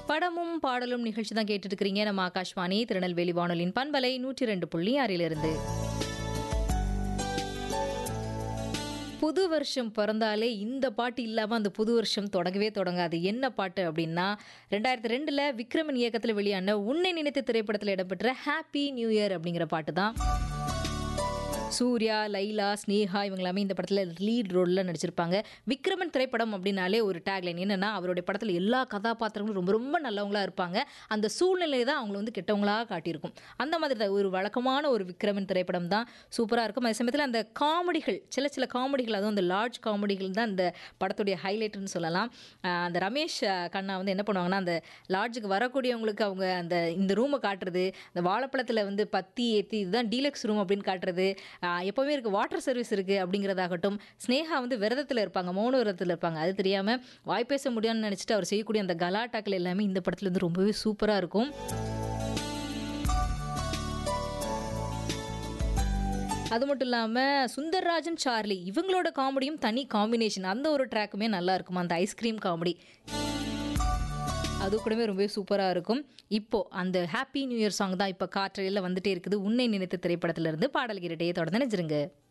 படமும் பாடலும் நிகழ்ச்சி தான் கேட்டுட்டு இருக்கிறீங்க நம்ம ஆகாஷ்வாணி திருநெல்வேலி வானொலியின் பண்பலை நூற்றி ரெண்டு புள்ளி ஆறிலிருந்து புது வருஷம் பிறந்தாலே இந்த பாட்டு இல்லாமல் அந்த புது வருஷம் தொடங்கவே தொடங்காது என்ன பாட்டு அப்படின்னா ரெண்டாயிரத்தி ரெண்டில் விக்ரமன் இயக்கத்தில் வெளியான உன்னை நினைத்த திரைப்படத்தில் இடம்பெற்ற ஹாப்பி நியூ இயர் அப்படிங்கிற பாட்டு தான் சூர்யா லைலா ஸ்னேகா இவங்க எல்லாமே இந்த படத்தில் லீட் ரோலில் நடிச்சிருப்பாங்க விக்ரமன் திரைப்படம் அப்படின்னாலே ஒரு டேக்லைன் என்னென்னா அவருடைய படத்தில் எல்லா கதாபாத்திரங்களும் ரொம்ப ரொம்ப நல்லவங்களா இருப்பாங்க அந்த சூழ்நிலை தான் அவங்கள வந்து கெட்டவங்களா காட்டியிருக்கும் அந்த மாதிரி தான் ஒரு வழக்கமான ஒரு விக்ரமன் திரைப்படம் தான் சூப்பராக இருக்கும் அதே சமயத்தில் அந்த காமெடிகள் சில சில காமெடிகள் அதுவும் அந்த லார்ஜ் காமெடிகள் தான் இந்த படத்துடைய ஹைலைட்னு சொல்லலாம் ஆஹ் அந்த ரமேஷ் ஆஹ் கண்ணா வந்து என்ன பண்ணுவாங்கன்னா அந்த லாட்ஜுக்கு வரக்கூடியவங்களுக்கு அவங்க அந்த இந்த ரூமை காட்டுறது அந்த வாழைப்பழத்தில் வந்து பத்தி ஏற்றி இதுதான் டீலக்ஸ் ரூம் அப்படின்னு காட்டுறது ஆஹ் எப்போவுமே இருக்குது வாட்டர் சர்வீஸ் இருக்குது அப்படிங்கிறதாகட்டும் ஸ்னேகா வந்து விரதத்தில் இருப்பாங்க மௌன விரதத்தில் இருப்பாங்க அது தெரியாமல் வாய் பேச முடியாதுன்னு நினச்சிட்டு அவர் செய்யக்கூடிய அந்த கலாட்டாக்கள் எல்லாமே இந்த படத்துல வந்து ரொம்பவே சூப்பராக இருக்கும் அது மட்டும் இல்லாமல் சுந்தர்ராஜன் சார்லி இவங்களோட காமெடியும் தனி காம்பினேஷன் அந்த ஒரு ட்ராக்குமே நல்லா இருக்கும் அந்த ஐஸ்கிரீம் காமெடி அது கூடவே ரொம்பவே சூப்பராக இருக்கும் இப்போ அந்த ஹாப்பி நியூ இயர் சாங் தான் இப்போ காற்றையில் வந்துட்டே இருக்குது உன்னை நினைத்த திரைப்படத்திலிருந்து பாடல் கேட்டுட்டே தொடர்ந்து நினைச்சிருங்க